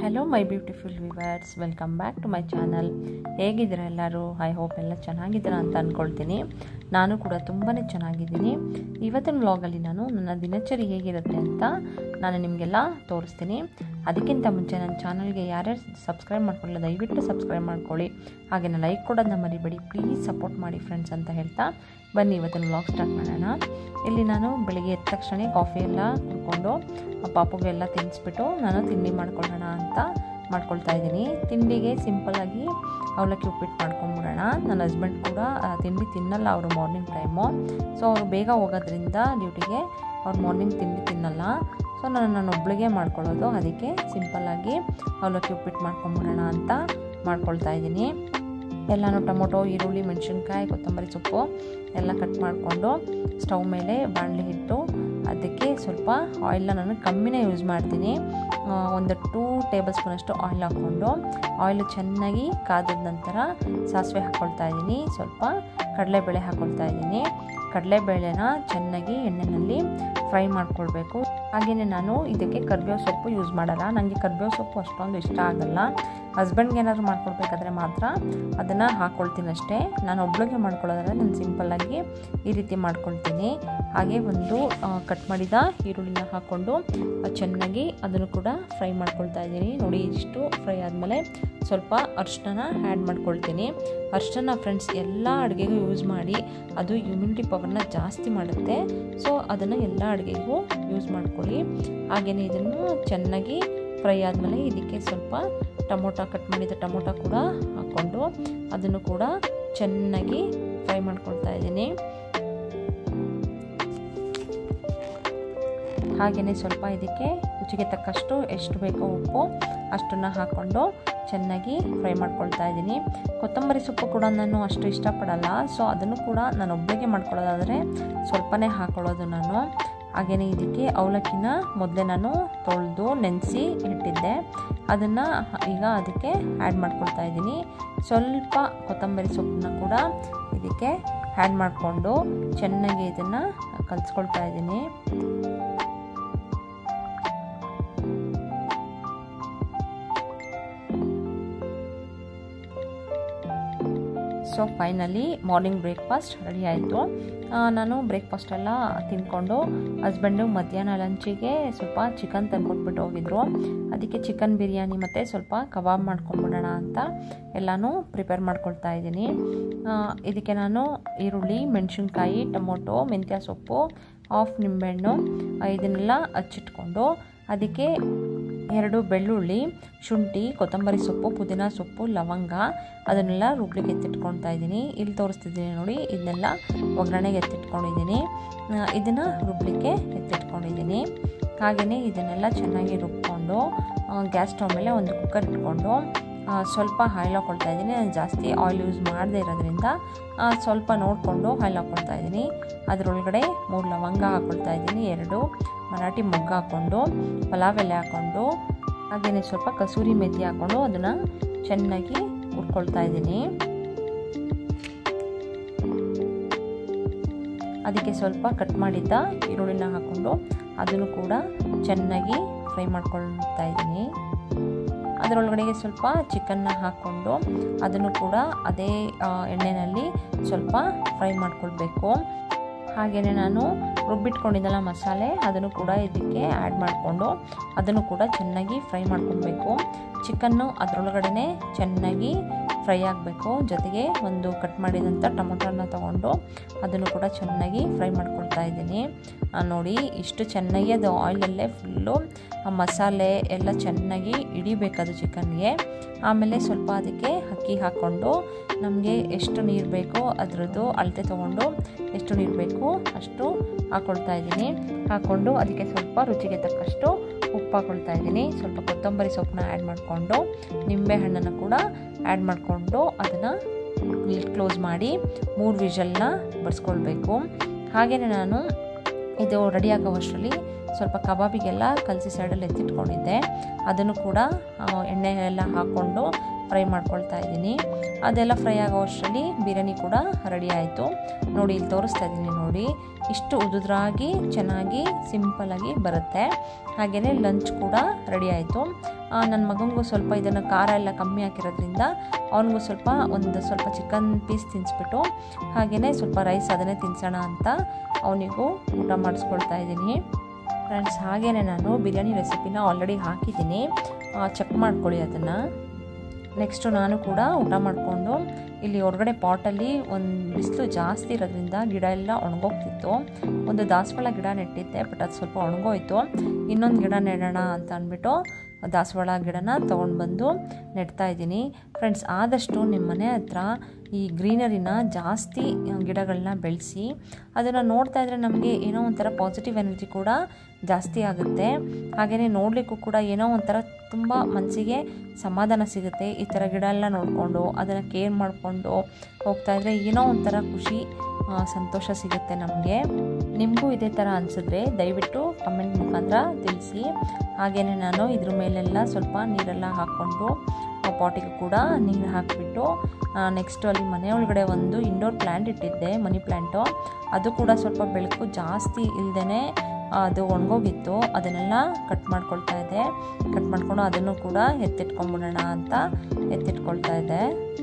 hello my beautiful viewers welcome back to my channel ಹೇಗಿದ್ದೀರಾ ಎಲ್ಲರೂ I hope ಎಲ್ಲ ಚೆನ್ನಾಗಿದ್ದೀರಾ ಅಂತ ಅಂದ್ಕೊಳ್ತೀನಿ ನಾನು ಕೂಡ ತುಂಬಾ ಚೆನ್ನಾಗಿದ್ದೀನಿ ಇವತ್ತಿನ ವ್ಲಾಗಲ್ಲಿ ನಾನು ನನ್ನ ದಿನಚರಿ ಹೇಗಿರುತ್ತೆ ಅಂತ ನಾನು ನಿಮಗೆಲ್ಲ ತೋರಿಸ್ತೀನಿ ಅದಕ್ಕಿಂತ ಮುಂಚೆ ನನ್ನ ಚಾನಲ್ಗೆ ಯಾರ್ಯಾರು ಸಬ್ಸ್ಕ್ರೈಬ್ ಮಾಡ್ಕೊಳ್ಳಿ ದಯವಿಟ್ಟು ಸಬ್ಸ್ಕ್ರೈಬ್ ಮಾಡ್ಕೊಳ್ಳಿ ಹಾಗೆಯೇ ಲೈಕ್ ಕೊಡೋದನ್ನ ಮರಿಬೇಡಿ ಪ್ಲೀಸ್ ಸಪೋರ್ಟ್ ಮಾಡಿ ಫ್ರೆಂಡ್ಸ್ ಅಂತ ಹೇಳ್ತಾ ಬನ್ನಿ ಇವತ್ತಿನ ವ್ಲಾಗ್ ಸ್ಟಾರ್ಟ್ ಮಾಡೋಣ ಇಲ್ಲಿ ನಾನು ಬೆಳಿಗ್ಗೆ ಎದ್ದ ತಕ್ಷಣ ಕಾಫಿ ಎಲ್ಲ ಕುಡ್ಕೊಂಡು ಪಾಪುಗೆಲ್ಲ ತಿನ್ನಿಸ್ಬಿಟ್ಟು ನಾನು ತಿಂಡಿ ಮಾಡ್ಕೊಳ್ಳೋಣ ಅಂತ ಮಾಡ್ಕೊಳ್ತಾ ಇದ್ದೀನಿ ತಿಂಡಿಗೆ ಸಿಂಪಲ್ಲಾಗಿ ಅವಲಕ್ಕಿ ಉಪ್ಪಿಟ್ಟು ಮಾಡ್ಕೊಂಬಿಡೋಣ ನನ್ನ ಹಸ್ಬೆಂಡ್ ಕೂಡ ಆ, ತಿಂಡಿ ತಿನ್ನಲ್ಲ ಅವರು ಮಾರ್ನಿಂಗ್ ಟೈಮು ಸೊ ಅವರು ಬೇಗ ಹೋಗೋದ್ರಿಂದ ಡ್ಯೂಟಿಗೆ ಅವ್ರು ಮಾರ್ನಿಂಗ್ ತಿಂಡಿ ತಿನ್ನಲ್ಲ ಸೊ ನಾನು ನಾನು ಒಬ್ಳಿಗೆ ಮಾಡ್ಕೊಳ್ಳೋದು ಅದಕ್ಕೆ ಸಿಂಪಲ್ಲಾಗಿ ಅವಲಕ್ಕಿ ಉಪ್ಪಿಟ್ಟು ಮಾಡ್ಕೊಂಬಿಡೋಣ ಅಂತ ಮಾಡ್ಕೊಳ್ತಾ ಇದ್ದೀನಿ ಎಲ್ಲನೂ ಟೊಮೊಟೊ ಈರುಳ್ಳಿ ಮೆಣಸಿನ್ಕಾಯಿ ಕೊತ್ತಂಬರಿ ಸೊಪ್ಪು ಎಲ್ಲ ಕಟ್ ಮಾಡಿಕೊಂಡು ಸ್ಟವ್ ಮೇಲೆ ಬಾಣಲಿ ಇಟ್ಟು ಅದಕ್ಕೆ ಸ್ವಲ್ಪ ಆಯಿಲ್ನ ನಾನು ಕಮ್ಮಿನೇ ಯೂಸ್ ಮಾಡ್ತೀನಿ ಆ, ಒಂದು ಟೂ ಟೇಬಲ್ ಸ್ಪೂನಷ್ಟು ಆಯಿಲ್ ಹಾಕ್ಕೊಂಡು ಆಯಿಲು ಚೆನ್ನಾಗಿ ಕಾದ ನಂತರ ಸಾಸಿವೆ ಹಾಕ್ಕೊಳ್ತಾ ಇದ್ದೀನಿ ಸ್ವಲ್ಪ ಕಡಲೆಬೇಳೆ ಹಾಕ್ಕೊಳ್ತಾ ಇದ್ದೀನಿ ಕಡಲೆಬೇಳೆನ ಚೆನ್ನಾಗಿ ಎಣ್ಣೆಯಲ್ಲಿ ಫ್ರೈ ಮಾಡ್ಕೊಳ್ಬೇಕು ಹಾಗೆಯೇ ನಾನು ಇದಕ್ಕೆ ಕರ್ಬೇವು ಸೊಪ್ಪು ಯೂಸ್ ಮಾಡಲ್ಲ ನನಗೆ ಕರ್ಬೇವು ಸೊಪ್ಪು ಅಷ್ಟೊಂದು ಇಷ್ಟ ಆಗಲ್ಲ ಹಸ್ಬೆಂಡ್ಗೆ ಏನಾದ್ರು ಮಾಡ್ಕೊಡ್ಬೇಕಾದ್ರೆ ಮಾತ್ರ ಅದನ್ನು ಹಾಕ್ಕೊಳ್ತೀನಿ ಅಷ್ಟೇ ನಾನು ಒಬ್ಳಿಗೆ ಮಾಡ್ಕೊಳ್ಳೋದಾದ್ರೆ ನಾನು ಸಿಂಪಲ್ಲಾಗಿ ಈ ರೀತಿ ಮಾಡ್ಕೊಳ್ತೀನಿ ಹಾಗೆ ಒಂದು ಕಟ್ ಮಾಡಿದ ಈರುಳ್ಳಿನ ಹಾಕ್ಕೊಂಡು ಆ, ಚೆನ್ನಾಗಿ ಅದನ್ನು ಕೂಡ ಫ್ರೈ ಮಾಡ್ಕೊಳ್ತಾ ಇದ್ದೀನಿ ನೋಡಿ ಇಷ್ಟು ಫ್ರೈ ಆದಮೇಲೆ ಸ್ವಲ್ಪ ಅರ್ಶಿನ ಆ್ಯಡ್ ಮಾಡ್ಕೊಳ್ತೀನಿ ಅರ್ಶಿನ ಫ್ರೆಂಡ್ಸ್ ಎಲ್ಲ ಅಡುಗೆಗೂ ಯೂಸ್ ಮಾಡಿ ಅದು ಇಮ್ಯುನಿಟಿ ಪವರ್ನ ಜಾಸ್ತಿ ಮಾಡುತ್ತೆ ಸೊ ಅದನ್ನು ಎಲ್ಲ ಅಡುಗೆಗೂ ಯೂಸ್ ಮಾಡ್ಕೊಳ್ಳಿ ಹಾಗೆಯೇ ಇದನ್ನು ಚೆನ್ನಾಗಿ ಫ್ರೈ ಆದಮೇಲೆ ಇದಕ್ಕೆ ಸ್ವಲ್ಪ ಟೊಮೊಟೊ ಕಟ್ ಮಾಡಿದ ಟೊಮೊಟೊ ಕೂಡ ಹಾಕ್ಕೊಂಡು ಅದನ್ನು ಕೂಡ ಚೆನ್ನಾಗಿ ಫ್ರೈ ಮಾಡ್ಕೊಳ್ತಾ ಇದ್ದೀನಿ ಹಾಗೆಯೇ ಸ್ವಲ್ಪ ಇದಕ್ಕೆ ರುಚಿಗೆ ತಕ್ಕಷ್ಟು ಎಷ್ಟು ಬೇಕೋ ಉಪ್ಪು ಅಷ್ಟನ್ನು ಹಾಕ್ಕೊಂಡು ಚೆನ್ನಾಗಿ ಫ್ರೈ ಮಾಡ್ಕೊಳ್ತಾ ಇದ್ದೀನಿ ಕೊತ್ತಂಬರಿ ಸೊಪ್ಪು ಕೂಡ ನಾನು ಅಷ್ಟು ಇಷ್ಟಪಡಲ್ಲ ಸೊ ಅದನ್ನು ಕೂಡ ನಾನು ಒಬ್ಬಳಿಗೆ ಮಾಡ್ಕೊಳ್ಳೋದಾದರೆ ಸ್ವಲ್ಪನೇ ಹಾಕ್ಕೊಳ್ಳೋದು ನಾನು ಹಾಗೆಯೇ ಇದಕ್ಕೆ ಅವಲಕ್ಕಿನ ಮೊದಲೇ ನಾನು ತೊಳೆದು ನೆನೆಸಿ ಇಟ್ಟಿದ್ದೆ ಅದನ್ನು ಈಗ ಅದಕ್ಕೆ ಆ್ಯಡ್ ಮಾಡ್ಕೊಳ್ತಾ ಇದ್ದೀನಿ ಸ್ವಲ್ಪ ಕೊತ್ತಂಬರಿ ಸೊಪ್ಪನ್ನ ಕೂಡ ಇದಕ್ಕೆ ಆ್ಯಡ್ ಮಾಡಿಕೊಂಡು ಚೆನ್ನಾಗಿ ಇದನ್ನು ಕಲಿಸ್ಕೊಳ್ತಾ ಇದ್ದೀನಿ so finally morning breakfast ready ಆಯಿತು ನಾನು ಬ್ರೇಕ್ಫಾಸ್ಟ್ ಎಲ್ಲ ತಿಂದ್ಕೊಂಡು ಹಸ್ಬೆಂಡು ಮಧ್ಯಾಹ್ನ ಲಂಚಿಗೆ ಸ್ವಲ್ಪ ಚಿಕನ್ ತಂದ್ಕೊಟ್ಬಿಟ್ಟು ಹೋಗಿದ್ರು ಅದಕ್ಕೆ ಚಿಕನ್ ಬಿರಿಯಾನಿ ಮತ್ತು ಸ್ವಲ್ಪ ಕಬಾಬ್ ಮಾಡ್ಕೊಂಬಿಡೋಣ ಅಂತ ಎಲ್ಲನೂ ಪ್ರಿಪೇರ್ ಮಾಡ್ಕೊಳ್ತಾ ಇದ್ದೀನಿ ಆ, ಇದಕ್ಕೆ ನಾನು ಈರುಳ್ಳಿ ಮೆಣಸಿನ್ಕಾಯಿ ಟೊಮೊಟೊ ಮೆಂತ್ಯ ಸೊಪ್ಪು ಹಾಫ್ ನಿಂಬೆಹಣ್ಣು ಆ, ಇದನ್ನೆಲ್ಲ ಹಚ್ಚಿಟ್ಕೊಂಡು ಅದಕ್ಕೆ ಎರಡು ಬೆಳ್ಳುಳ್ಳಿ ಶುಂಠಿ ಕೊತ್ತಂಬರಿ ಸೊಪ್ಪು ಪುದೀನ ಸೊಪ್ಪು ಲವಂಗ ಅದನ್ನೆಲ್ಲ ರುಬ್ಲಿಕ್ಕೆ ಎತ್ತಿಟ್ಕೊಳ್ತಾ ಇದ್ದೀನಿ ಇಲ್ಲಿ ತೋರಿಸ್ತಿದ್ದೀನಿ ನೋಡಿ ಇದನ್ನೆಲ್ಲ ಒಗ್ಗರಣೆಗೆ ಎತ್ತಿಟ್ಕೊಂಡಿದ್ದೀನಿ ಇದನ್ನು ರುಬ್ಲಿಕ್ಕೆ ಎತ್ತಿಟ್ಕೊಂಡಿದ್ದೀನಿ ಹಾಗೆಯೇ ಇದನ್ನೆಲ್ಲ ಚೆನ್ನಾಗಿ ರುಬ್ಕೊಂಡು ಗ್ಯಾಸ್ ಸ್ಟವ್ ಮೇಲೆ ಒಂದು ಕುಕ್ಕರ್ ಇಟ್ಕೊಂಡು ಆ, ಸ್ವಲ್ಪ ಆಯಿಲ್ ಹಾಕ್ಕೊಳ್ತಾ ಇದ್ದೀನಿ ನಾನು ಜಾಸ್ತಿ ಆಯಿಲ್ ಯೂಸ್ ಮಾಡದೇ ಇರೋದ್ರಿಂದ ಆ, ಸ್ವಲ್ಪ ನೋಡಿಕೊಂಡು ಆಯಿಲ್ ಹಾಕ್ಕೊಳ್ತಾ ಇದ್ದೀನಿ ಅದರೊಳಗಡೆ ಮೂರು ಲವಂಗ ಹಾಕ್ಕೊಳ್ತಾ ಇದ್ದೀನಿ ಎರಡು ಮರಾಠಿ ಮೊಗ್ಗು ಹಾಕ್ಕೊಂಡು ಪಲಾವ್ ಎಲೆ ಹಾಕ್ಕೊಂಡು ಹಾಗೆಯೇ ಸ್ವಲ್ಪ ಕಸೂರಿ ಮೆಥಿ ಹಾಕ್ಕೊಂಡು ಅದನ್ನು ಚೆನ್ನಾಗಿ ಹುರ್ಕೊಳ್ತಾ ಇದ್ದೀನಿ ಅದಕ್ಕೆ ಸ್ವಲ್ಪ ಕಟ್ ಮಾಡಿದ್ದ ಈರುಳ್ಳಿನ ಹಾಕ್ಕೊಂಡು ಅದನ್ನು ಕೂಡ ಚೆನ್ನಾಗಿ ಫ್ರೈ ಮಾಡ್ಕೊಳ್ತಾ ಇದ್ದೀನಿ ಅದರೊಳಗಡೆಗೆ ಸ್ವಲ್ಪ ಚಿಕನ್ನ ಹಾಕ್ಕೊಂಡು ಅದನ್ನು ಕೂಡ ಅದೇ ಆ, ಎಣ್ಣೆಯಲ್ಲಿ ಸ್ವಲ್ಪ ಫ್ರೈ ಮಾಡ್ಕೊಳ್ಬೇಕು ಹಾಗೆಯೇ ನಾನು ರುಬ್ಬಿಟ್ಕೊಂಡಿದ್ದಲ್ಲ ಮಸಾಲೆ ಅದನ್ನು ಕೂಡ ಇದಕ್ಕೆ ಆ್ಯಡ್ ಮಾಡಿಕೊಂಡು ಅದನ್ನು ಕೂಡ ಚೆನ್ನಾಗಿ ಫ್ರೈ ಮಾಡ್ಕೊಬೇಕು ಚಿಕನ್ನು ಅದರೊಳಗಡೆ ಚೆನ್ನಾಗಿ ಫ್ರೈ ಆಗಬೇಕು ಜೊತೆಗೆ ಒಂದು ಕಟ್ ಮಾಡಿದಂಥ ಟೊಮೊಟೊನ ತೊಗೊಂಡು ಅದನ್ನು ಕೂಡ ಚೆನ್ನಾಗಿ ಫ್ರೈ ಮಾಡ್ಕೊಳ್ತಾ ಇದ್ದೀನಿ ಆ, ನೋಡಿ ಇಷ್ಟು ಚೆನ್ನಾಗಿ ಅದು ಆಯಿಲಲ್ಲೇ ಫುಲ್ಲು ಆ ಮಸಾಲೆ ಎಲ್ಲ ಚೆನ್ನಾಗಿ ಹಿಡಿಬೇಕದು ಚಿಕನ್ಗೆ ಆಮೇಲೆ ಸ್ವಲ್ಪ ಅದಕ್ಕೆ ಅಕ್ಕಿ ಹಾಕ್ಕೊಂಡು ನಮಗೆ ಎಷ್ಟು ನೀರು ಬೇಕೋ ಅದರದ್ದು ಅಳತೆ ತೊಗೊಂಡು ಎಷ್ಟು ನೀರು ಬೇಕು ಅಷ್ಟು ಹಾಕ್ಕೊಳ್ತಾ ಇದ್ದೀನಿ ಹಾಕ್ಕೊಂಡು ಅದಕ್ಕೆ ಸ್ವಲ್ಪ ರುಚಿಗೆ ತಕ್ಕಷ್ಟು ಉಪ್ಪು ಹಾಕ್ಕೊಳ್ತಾ ಇದ್ದೀನಿ ಸ್ವಲ್ಪ ಕೊತ್ತಂಬರಿ ಸೊಪ್ಪನ್ನ ಆ್ಯಡ್ ಮಾಡಿಕೊಂಡು ನಿಂಬೆ ಹಣ್ಣನ್ನು ಕೂಡ ಆ್ಯಡ್ ಮಾಡಿಕೊಂಡು ಅದನ್ನು ಕ್ಲೋಸ್ ಮಾಡಿ ಮೂರು ವಿಷಲ್ನ ಬಡಿಸ್ಕೊಳ್ಬೇಕು ಹಾಗೆಯೇ ನಾನು ಇದು ರೆಡಿ ಆಗೋವಷ್ಟರಲ್ಲಿ ಸ್ವಲ್ಪ ಕಬಾಬಿಗೆಲ್ಲ ಕಲಸಿ ಸೈಡಲ್ಲಿ ಎತ್ತಿಟ್ಕೊಂಡಿದ್ದೆ ಅದನ್ನು ಕೂಡ ಆ, ಎಣ್ಣೆ ಎಲ್ಲ ಹಾಕ್ಕೊಂಡು ಫ್ರೈ ಮಾಡ್ಕೊಳ್ತಾ ಇದ್ದೀನಿ ಅದೆಲ್ಲ ಫ್ರೈ ಆಗೋ ಅಷ್ಟರಲ್ಲಿ ಬಿರಿಯಾನಿ ಕೂಡ ರೆಡಿ ಆಯಿತು ನೋಡಿ ಇಲ್ಲಿ ತೋರಿಸ್ತಾ ಇದ್ದೀನಿ ನೋಡಿ ಇಷ್ಟು ಉದುದ್ರಾಗಿ ಚೆನ್ನಾಗಿ ಸಿಂಪಲಾಗಿ ಬರುತ್ತೆ ಹಾಗೆಯೇ ಲಂಚ್ ಕೂಡ ರೆಡಿ ಆಯಿತು ನನ್ನ ಮಗನಿಗೂ ಸ್ವಲ್ಪ ಇದನ್ನು ಖಾರ ಎಲ್ಲ ಕಮ್ಮಿ ಹಾಕಿರೋದ್ರಿಂದ ಅವನಿಗೂ ಸ್ವಲ್ಪ ಒಂದು ಸ್ವಲ್ಪ ಚಿಕನ್ ಪೀಸ್ ತಿನ್ನಿಸ್ಬಿಟ್ಟು ಹಾಗೆಯೇ ಸ್ವಲ್ಪ ರೈಸ್ ಅದನ್ನೇ ತಿನ್ಸೋಣ ಅಂತ ಅವನಿಗೂ ಊಟ ಮಾಡಿಸ್ಕೊಳ್ತಾ ಇದ್ದೀನಿ ಫ್ರೆಂಡ್ಸ್ ಹಾಗೆಯೇ ನಾನು ಬಿರಿಯಾನಿ ರೆಸಿಪಿನ ಆಲ್ರೆಡಿ ಹಾಕಿದ್ದೀನಿ ಚೆಕ್ ಮಾಡ್ಕೊಳ್ಳಿ ಅದನ್ನು ನೆಕ್ಸ್ಟು ನಾನು ಕೂಡ ಊಟ ಮಾಡಿಕೊಂಡು ಇಲ್ಲಿ ಹೊರಗಡೆ ಪಾಟಲ್ಲಿ ಒಂದು ಬಿಸಿಲು ಜಾಸ್ತಿ ಇರೋದ್ರಿಂದ ಗಿಡ ಎಲ್ಲ ಒಣಗೋಗ್ತಿತ್ತು ಒಂದು ದಾಸವಾಳ ಗಿಡ ನೆಟ್ಟಿದ್ದೆ ಬಟ್ ಅದು ಸ್ವಲ್ಪ ಒಣಗೋಯ್ತು ಇನ್ನೊಂದು ಗಿಡ ನೆಡೋಣ ಅಂತ ಅಂದ್ಬಿಟ್ಟು ದಾಸವಾಳ ಗಿಡನ ತೊಗೊಂಡು ಬಂದು ನೆಡ್ತಾ ಇದ್ದೀನಿ ಫ್ರೆಂಡ್ಸ್ ಆದಷ್ಟು ನಿಮ್ಮ ಮನೆ ಹತ್ರ ಈ ಗ್ರೀನರಿನ ಜಾಸ್ತಿ ಗಿಡಗಳನ್ನ ಬೆಳೆಸಿ ಅದನ್ನು ನೋಡ್ತಾ ಇದ್ದರೆ ನಮಗೆ ಏನೋ ಒಂಥರ ಪಾಸಿಟಿವ್ ಎನರ್ಜಿ ಕೂಡ ಜಾಸ್ತಿ ಆಗುತ್ತೆ ಹಾಗೆಯೇ ನೋಡಲಿಕ್ಕೂ ಕೂಡ ಏನೋ ಒಂಥರ ತುಂಬ ಮನಸ್ಸಿಗೆ ಸಮಾಧಾನ ಸಿಗುತ್ತೆ ಈ ಥರ ಗಿಡ ಎಲ್ಲ ನೋಡಿಕೊಂಡು ಅದನ್ನು ಕೇರ್ ಮಾಡಿಕೊಂಡು ಹೋಗ್ತಾ ಇದ್ದರೆ ಏನೋ ಒಂಥರ ಖುಷಿ ಸಂತೋಷ ಸಿಗುತ್ತೆ ನಮಗೆ ನಿಮಗೂ ಇದೇ ಥರ ಅನಿಸಿದ್ರೆ ದಯವಿಟ್ಟು ಕಮೆಂಟ್ ಮುಖಾಂತರ ತಿಳಿಸಿ ಹಾಗೆಯೇ ನಾನು ಇದ್ರ ಮೇಲೆಲ್ಲ ಸ್ವಲ್ಪ ನೀರೆಲ್ಲ ಹಾಕ್ಕೊಂಡು ಪಾಟಿಗೆ ಕೂಡ ನೀರು ಹಾಕಿಬಿಟ್ಟು ನೆಕ್ಸ್ಟು ಅಲ್ಲಿ ಮನೆ ಒಳಗಡೆ ಒಂದು ಇಂಡೋರ್ ಪ್ಲ್ಯಾಂಟ್ ಇಟ್ಟಿದ್ದೆ ಮನಿ ಪ್ಲ್ಯಾಂಟು ಅದು ಕೂಡ ಸ್ವಲ್ಪ ಬೆಳಕು ಜಾಸ್ತಿ ಇಲ್ಲದೇ ಅದು ಒಣಗೋಗಿತ್ತು ಅದನ್ನೆಲ್ಲ ಕಟ್ ಮಾಡ್ಕೊಳ್ತಾ ಇದ್ದೆ ಕಟ್ ಮಾಡಿಕೊಂಡು ಅದನ್ನು ಕೂಡ ಎತ್ತಿಟ್ಕೊಂಬಿಡೋಣ ಅಂತ ಎತ್ತಿಟ್ಕೊಳ್ತಾ ಇದ್ದೆ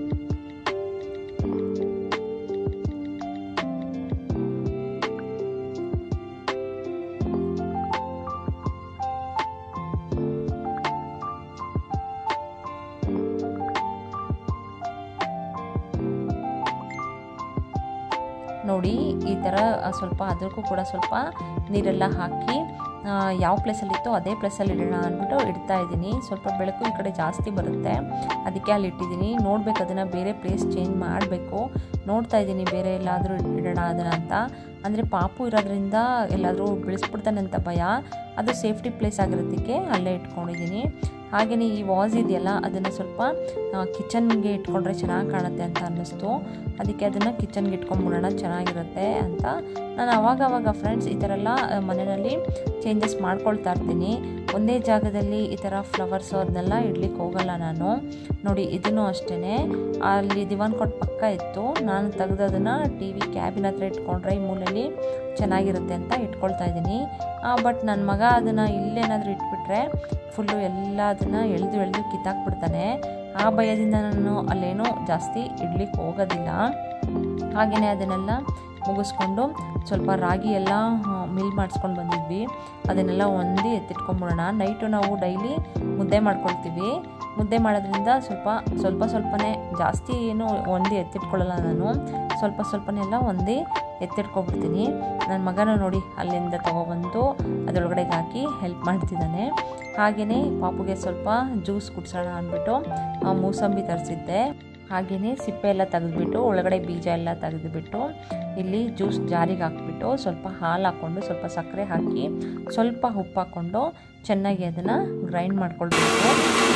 ನೋಡಿ ಈ ಥರ ಸ್ವಲ್ಪ ಅದಕ್ಕೂ ಕೂಡ ಸ್ವಲ್ಪ ನೀರೆಲ್ಲ ಹಾಕಿ ಯಾವ ಪ್ಲೇಸಲ್ಲಿತ್ತೋ ಅದೇ ಪ್ಲೇಸಲ್ಲಿ ಇಡೋಣ ಅಂದ್ಬಿಟ್ಟು ಇಡ್ತಾ ಇದ್ದೀನಿ ಸ್ವಲ್ಪ ಬೆಳಕು ಈ ಕಡೆ ಜಾಸ್ತಿ ಬರುತ್ತೆ ಅದಕ್ಕೆ ಅಲ್ಲಿ ಇಟ್ಟಿದ್ದೀನಿ ನೋಡ್ಬೇಕು ಅದನ್ನು ಬೇರೆ ಪ್ಲೇಸ್ ಚೇಂಜ್ ಮಾಡಬೇಕು ನೋಡ್ತಾ ಇದ್ದೀನಿ ಬೇರೆ ಎಲ್ಲಾದರೂ ಇಡೋಣ ಅದನ್ನು ಅಂತ ಅಂದರೆ ಪಾಪು ಇರೋದ್ರಿಂದ ಎಲ್ಲಾದರೂ ಬಿಡಿಸ್ಬಿಡ್ತಾನೆ ಅಂತ ಭಯ ಅದು ಸೇಫ್ಟಿ ಪ್ಲೇಸ್ ಆಗಿರೋದಕ್ಕೆ ಅಲ್ಲೇ ಇಟ್ಕೊಂಡಿದ್ದೀನಿ ಹಾಗೆಯೇ ಈ ವಾಸ್ ಇದೆಯಲ್ಲ ಅದನ್ನು ಸ್ವಲ್ಪ ಕಿಚನ್ಗೆ ಇಟ್ಕೊಂಡ್ರೆ ಚೆನ್ನಾಗಿ ಕಾಣುತ್ತೆ ಅಂತ ಅನ್ನಿಸ್ತು ಅದಕ್ಕೆ ಅದನ್ನು ಕಿಚನ್ಗೆ ಇಟ್ಕೊಂಡ್ಬಿಡೋಣ ಚೆನ್ನಾಗಿರುತ್ತೆ ಅಂತ ನಾನು ಅವಾಗ ಅವಾಗ ಫ್ರೆಂಡ್ಸ್ ಈ ಥರ ಎಲ್ಲ ಮನೆಯಲ್ಲಿ ಚೇಂಜಸ್ ಮಾಡ್ಕೊಳ್ತಾ ಇರ್ತೀನಿ ಒಂದೇ ಜಾಗದಲ್ಲಿ ಈ ಥರ ಫ್ಲವರ್ಸು ಅದನ್ನೆಲ್ಲ ಇಡ್ಲಿಕ್ಕೆ ಹೋಗಲ್ಲ ನಾನು ನೋಡಿ ಇದನ್ನು ಅಷ್ಟೇ ಅಲ್ಲಿ ದಿವಾನ್ ಕೊಟ್ಟು ಪಕ್ಕ ಇತ್ತು ನಾನು ತೆಗೆದದನ್ನು ಟಿ ವಿ ಕ್ಯಾಬಿನ ಹತ್ರ ಇಟ್ಕೊಂಡ್ರೆ ಈ ಮೂಲೆಯಲ್ಲಿ ಚೆನ್ನಾಗಿರುತ್ತೆ ಅಂತ ಇಟ್ಕೊಳ್ತಾ ಇದ್ದೀನಿ ಬಟ್ ನನ್ನ ಮಗ ಅದನ್ನು ಇಲ್ಲೇನಾದರೂ ಇಟ್ಬಿಟ್ರೆ ಫುಲ್ಲು ಎಲ್ಲ ಅದನ್ನು ಎಳೆದು ಎಳೆದು ಕಿತ್ತಾಕ್ಬಿಡ್ತಾನೆ ಆ ಭಯದಿಂದ ನಾನು ಅಲ್ಲೇನೂ ಜಾಸ್ತಿ ಇಡ್ಲಿಕ್ಕೆ ಹೋಗೋದಿಲ್ಲ ಹಾಗೆಯೇ ಅದನ್ನೆಲ್ಲ ಮುಗಿಸ್ಕೊಂಡು ಸ್ವಲ್ಪ ರಾಗಿ ಎಲ್ಲ ಮಿಲ್ ಮಾಡಿಸ್ಕೊಂಡು ಬಂದಿದ್ವಿ ಅದನ್ನೆಲ್ಲ ಒಂದಿ ಎತ್ತಿಟ್ಕೊಂಬಿಡೋಣ ನೈಟು ನಾವು ಡೈಲಿ ಮುದ್ದೆ ಮಾಡ್ಕೊಳ್ತೀವಿ ಮುದ್ದೆ ಮಾಡೋದ್ರಿಂದ ಸ್ವಲ್ಪ ಸ್ವಲ್ಪ ಸ್ವಲ್ಪನೇ ಜಾಸ್ತಿ ಏನು ಒಂದಿ ಎತ್ತಿಟ್ಕೊಳ್ಳಲ್ಲ ನಾನು ಸ್ವಲ್ಪ ಸ್ವಲ್ಪನೇ ಎಲ್ಲ ಒಂದಿ ಎತ್ತಿಟ್ಕೊಬಿಡ್ತೀನಿ ನನ್ನ ಮಗನ ನೋಡಿ ಅಲ್ಲಿಂದ ತೊಗೊಬಂದು ಅದರೊಳಗಡೆಗೆ ಹಾಕಿ ಹೆಲ್ಪ್ ಮಾಡ್ತಿದ್ದಾನೆ ಹಾಗೆಯೇ ಪಾಪುಗೆ ಸ್ವಲ್ಪ ಜ್ಯೂಸ್ ಕುಡ್ಸೋಣ ಅಂದ್ಬಿಟ್ಟು ಮೂಸಂಬಿ ತರಿಸಿದ್ದೆ ಹಾಗೆಯೇ ಸಿಪ್ಪೆ ಎಲ್ಲ ತೆಗೆದುಬಿಟ್ಟು ಒಳಗಡೆ ಬೀಜ ಎಲ್ಲ ತೆಗೆದುಬಿಟ್ಟು ಇಲ್ಲಿ ಜ್ಯೂಸ್ ಜಾರಿಗೆ ಹಾಕ್ಬಿಟ್ಟು ಸ್ವಲ್ಪ ಹಾಲು ಹಾಕ್ಕೊಂಡು ಸ್ವಲ್ಪ ಸಕ್ಕರೆ ಹಾಕಿ ಸ್ವಲ್ಪ ಉಪ್ಪು ಹಾಕ್ಕೊಂಡು ಚೆನ್ನಾಗಿ ಅದನ್ನು ಗ್ರೈಂಡ್ ಮಾಡ್ಕೊಳ್ಬೇಕು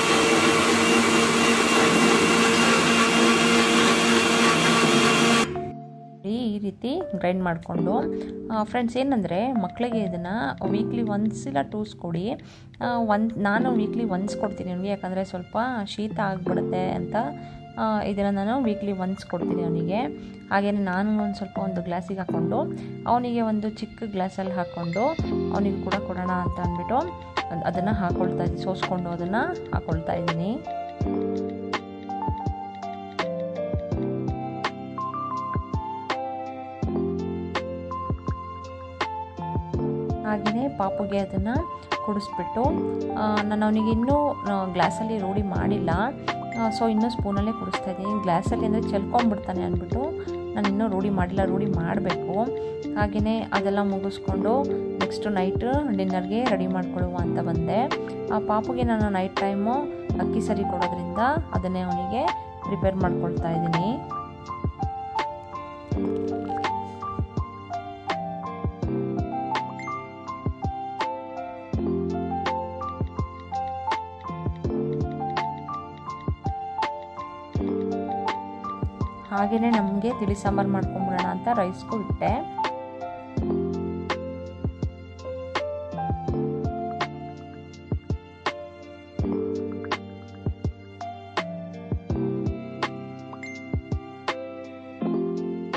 ಈ ರೀತಿ ಗ್ರೈಂಡ್ ಮಾಡಿಕೊಂಡು ಫ್ರೆಂಡ್ಸ್ ಏನಂದರೆ ಮಕ್ಕಳಿಗೆ ಇದನ್ನು ವೀಕ್ಲಿ ಒನ್ಸ್ ಇಲ್ಲ ಟೂಸ್ ಕೊಡಿ ಒಂದು ನಾನು ವೀಕ್ಲಿ ಒನ್ಸ್ ಕೊಡ್ತೀನಿ ಅವನಿಗೆ ಯಾಕಂದರೆ ಸ್ವಲ್ಪ ಶೀತ ಆಗಿಬಿಡುತ್ತೆ ಅಂತ ಇದನ್ನು ನಾನು ವೀಕ್ಲಿ ಒನ್ಸ್ ಕೊಡ್ತೀನಿ ಅವನಿಗೆ ಹಾಗೆಯೇ ನಾನು ಒಂದು ಸ್ವಲ್ಪ ಒಂದು ಗ್ಲಾಸಿಗೆ ಹಾಕ್ಕೊಂಡು ಅವನಿಗೆ ಒಂದು ಚಿಕ್ಕ ಗ್ಲಾಸಲ್ಲಿ ಹಾಕ್ಕೊಂಡು ಅವನಿಗೆ ಕೂಡ ಕೊಡೋಣ ಅಂತ ಅಂದ್ಬಿಟ್ಟು ಅದನ್ನು ಹಾಕ್ಕೊಳ್ತಾ ಇದ್ದೀನಿ ಸೋಸ್ಕೊಂಡು ಅದನ್ನು ಹಾಕ್ಕೊಳ್ತಾ ಇದ್ದೀನಿ ಹಾಗೆಯೇ ಪಾಪುಗೆ ಅದನ್ನು ಕುಡಿಸ್ಬಿಟ್ಟು ನಾನು ಅವನಿಗೆ ಇನ್ನೂ ಗ್ಲಾಸಲ್ಲಿ ರೂಢಿ ಮಾಡಿಲ್ಲ ಸೊ ಇನ್ನೂ ಸ್ಪೂನಲ್ಲೇ ಕುಡಿಸ್ತಾ ಇದ್ದೀನಿ ಗ್ಲಾಸಲ್ಲಿ ಅಂದರೆ ಚೆಲ್ಕೊಂಡ್ಬಿಡ್ತಾನೆ ಅಂದ್ಬಿಟ್ಟು ನಾನು ಇನ್ನೂ ರೂಢಿ ಮಾಡಿಲ್ಲ ರೂಢಿ ಮಾಡಬೇಕು ಹಾಗೆಯೇ ಅದೆಲ್ಲ ಮುಗಿಸ್ಕೊಂಡು ನೆಕ್ಸ್ಟು ನೈಟು ಡಿನ್ನರ್ಗೆ ರೆಡಿ ಮಾಡ್ಕೊಳ್ಳುವ ಅಂತ ಬಂದೆ ಆ ಪಾಪುಗೆ ನಾನು ನೈಟ್ ಟೈಮು ಅಕ್ಕಿ ಸರಿ ಕೊಡೋದ್ರಿಂದ ಅದನ್ನೇ ಅವನಿಗೆ ಪ್ರಿಪೇರ್ ಮಾಡ್ಕೊಳ್ತಾ ಇದ್ದೀನಿ ಹಾಗೆಯೇ ನಮಗೆ ತಿಳಿ ಸಾಂಬಾರು ಮಾಡ್ಕೊಂಬಿಡೋಣ ಅಂತ ರೈಸ್ಗೂ ಇಟ್ಟೆ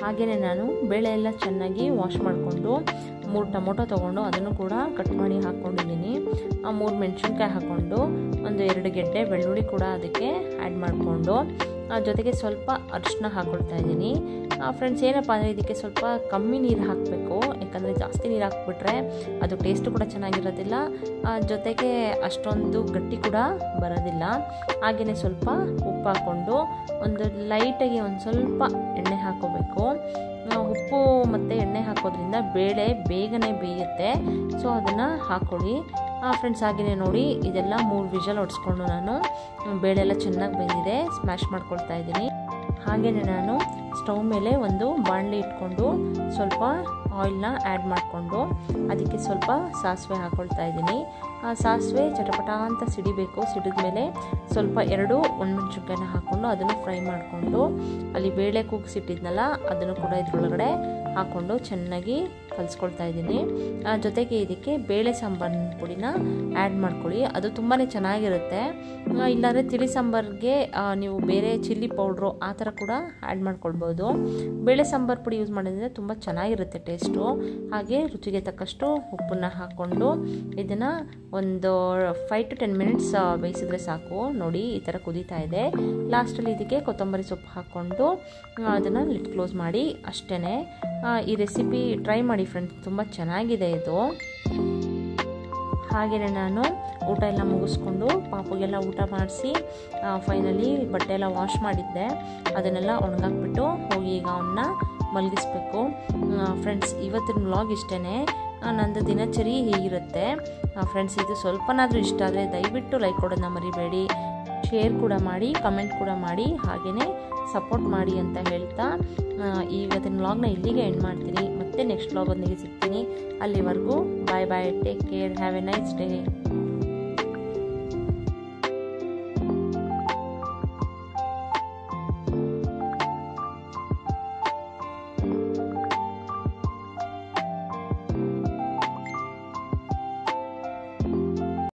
ಹಾಗೆಯೇ ನಾನು ಬೇಳೆ ಎಲ್ಲ ಚೆನ್ನಾಗಿ ವಾಶ್ ಮಾಡಿಕೊಂಡು ಮೂರು ಟೊಮೊಟೊ ತೊಗೊಂಡು ಅದನ್ನು ಕೂಡ ಕಟ್ ಮಾಡಿ ಹಾಕ್ಕೊಂಡಿದ್ದೀನಿ ಮೂರು ಮೆಣಸಿನ್ಕಾಯಿ ಹಾಕ್ಕೊಂಡು ಒಂದು ಎರಡು ಗೆಡ್ಡೆ ಬೆಳ್ಳುಳ್ಳಿ ಕೂಡ ಅದಕ್ಕೆ ಆ್ಯಡ್ ಮಾಡಿಕೊಂಡು ಜೊತೆಗೆ ಸ್ವಲ್ಪ ಅರಿಶಿನ ಹಾಕ್ಕೊಳ್ತಾ ಇದ್ದೀನಿ ಫ್ರೆಂಡ್ಸ್ ಏನಪ್ಪ ಅಂದರೆ ಇದಕ್ಕೆ ಸ್ವಲ್ಪ ಕಮ್ಮಿ ನೀರು ಹಾಕಬೇಕು ಯಾಕಂದರೆ ಜಾಸ್ತಿ ನೀರು ಹಾಕ್ಬಿಟ್ರೆ ಅದು ಟೇಸ್ಟು ಕೂಡ ಚೆನ್ನಾಗಿರೋದಿಲ್ಲ ಜೊತೆಗೆ ಅಷ್ಟೊಂದು ಗಟ್ಟಿ ಕೂಡ ಬರೋದಿಲ್ಲ ಹಾಗೆಯೇ ಸ್ವಲ್ಪ ಉಪ್ಪು ಹಾಕ್ಕೊಂಡು ಒಂದು ಲೈಟಾಗಿ ಒಂದು ಸ್ವಲ್ಪ ಎಣ್ಣೆ ಹಾಕೋಬೇಕು ಉಪ್ಪು ಮತ್ತು ಎಣ್ಣೆ ಹಾಕೋದ್ರಿಂದ ಬೇಳೆ ಬೇಗನೆ ಬೇಯುತ್ತೆ ಸೊ ಅದನ್ನು ಹಾಕ್ಕೊಳ್ಳಿ ಫ್ರೆಂಡ್ಸ್ ಹಾಗೆಯೇ ನೋಡಿ ಇದೆಲ್ಲ ಮೂರು ವಿಷಲ್ ಹೊಡ್ಸ್ಕೊಂಡು ನಾನು ಬೇಳೆ ಎಲ್ಲ ಚೆನ್ನಾಗಿ ಬೆಂದಿದೆ ಸ್ಮ್ಯಾಶ್ ಮಾಡ್ಕೊಳ್ತಾ ಇದ್ದೀನಿ ಹಾಗೆಯೇ ನಾನು ಸ್ಟವ್ ಮೇಲೆ ಒಂದು ಬಾಣಲಿ ಇಟ್ಕೊಂಡು ಸ್ವಲ್ಪ ಆಯಿಲ್ನ ಆ್ಯಡ್ ಮಾಡಿಕೊಂಡು ಅದಕ್ಕೆ ಸ್ವಲ್ಪ ಸಾಸಿವೆ ಹಾಕ್ಕೊಳ್ತಾ ಇದ್ದೀನಿ ಆ ಸಾಸಿವೆ ಚಟಪಟ ಅಂತ ಸಿಡಿಬೇಕು ಸಿಡಿದ ಮೇಲೆ ಸ್ವಲ್ಪ ಎರಡು ಒಣಮೆಣ್ಸಿನ್ಕಾಯಿನ ಹಾಕ್ಕೊಂಡು ಅದನ್ನು ಫ್ರೈ ಮಾಡಿಕೊಂಡು ಅಲ್ಲಿ ಬೇಳೆ ಕೂಗಿಸಿಟ್ಟಿದ್ನಲ್ಲ ಅದನ್ನು ಕೂಡ ಇದ್ರೊಳಗಡೆ ಹಾಕ್ಕೊಂಡು ಚೆನ್ನಾಗಿ ಕಲಿಸ್ಕೊಳ್ತಾ ಇದ್ದೀನಿ ಜೊತೆಗೆ ಇದಕ್ಕೆ ಬೇಳೆ ಸಾಂಬಾರಿನ ಪುಡಿನ ಆ್ಯಡ್ ಮಾಡ್ಕೊಳ್ಳಿ ಅದು ತುಂಬಾ ಚೆನ್ನಾಗಿರುತ್ತೆ ಇಲ್ಲಾಂದರೆ ತಿಳಿ ಸಾಂಬಾರಿಗೆ ನೀವು ಬೇರೆ ಚಿಲ್ಲಿ ಪೌಡ್ರು ಆ ಥರ ಕೂಡ ಆ್ಯಡ್ ಮಾಡ್ಕೊಳ್ಬೋದು ಬೇಳೆ ಸಾಂಬಾರು ಪುಡಿ ಯೂಸ್ ಮಾಡಿದರೆ ತುಂಬ ಚೆನ್ನಾಗಿರುತ್ತೆ ಟೇಸ್ಟು ಹಾಗೆ ರುಚಿಗೆ ತಕ್ಕಷ್ಟು ಉಪ್ಪನ್ನು ಹಾಕ್ಕೊಂಡು ಇದನ್ನು ಒಂದು ಫೈವ್ ಟು ಟೆನ್ ಮಿನಿಟ್ಸ್ ಬೇಯಿಸಿದ್ರೆ ಸಾಕು ನೋಡಿ ಈ ಥರ ಕುದೀತಾ ಇದೆ ಲಾಸ್ಟಲ್ಲಿ ಇದಕ್ಕೆ ಕೊತ್ತಂಬರಿ ಸೊಪ್ಪು ಹಾಕ್ಕೊಂಡು ಅದನ್ನು ಲಿಟ್ ಕ್ಲೋಸ್ ಮಾಡಿ ಅಷ್ಟೇ ಈ ರೆಸಿಪಿ ಟ್ರೈ ಮಾಡಿ ಫ್ರೆಂಡ್ಸ್ ತುಂಬ ಚೆನ್ನಾಗಿದೆ ಇದು ಹಾಗೆಯೇ ನಾನು ಊಟ ಎಲ್ಲ ಮುಗಿಸ್ಕೊಂಡು ಪಾಪುಗೆಲ್ಲ ಊಟ ಮಾಡಿಸಿ ಫೈನಲಿ ಬಟ್ಟೆ ಎಲ್ಲ ವಾಶ್ ಮಾಡಿದ್ದೆ ಅದನ್ನೆಲ್ಲ ಒಣಗಾಕ್ಬಿಟ್ಟು ಹೋಗಿ ಈಗ ಅವನ್ನ ಮಲಗಿಸ್ಬೇಕು ಫ್ರೆಂಡ್ಸ್ ಇವತ್ತಿನ ವ್ಲಾಗ್ ಇಷ್ಟೇ ನಂದು ದಿನಚರಿ ಹೀಗಿರುತ್ತೆ ಫ್ರೆಂಡ್ಸ್ ಇದು ಸ್ವಲ್ಪನಾದರೂ ಇಷ್ಟ ಆದರೆ ದಯವಿಟ್ಟು ಲೈಕ್ ಕೊಡೋದನ್ನ ಮರಿಬೇಡಿ ಶೇರ್ ಕೂಡ ಮಾಡಿ ಕಮೆಂಟ್ ಕೂಡ ಮಾಡಿ ಹಾಗೆಯೇ ಸಪೋರ್ಟ್ ಮಾಡಿ ಅಂತ ಹೇಳ್ತಾ ಇವತ್ತಿನ ವ್ಲಾಗ್ನ ಇಲ್ಲಿಗೆ ಎಂಡ್ ಮಾಡ್ತೀನಿ ಮತ್ತೆ ನೆಕ್ಸ್ಟ್ ವ್ಲಾಗ್ ಒಂದಿಗೆ ಸಿಗ್ತೀನಿ ಅಲ್ಲಿವರೆಗೂ bye bye take care have a nice day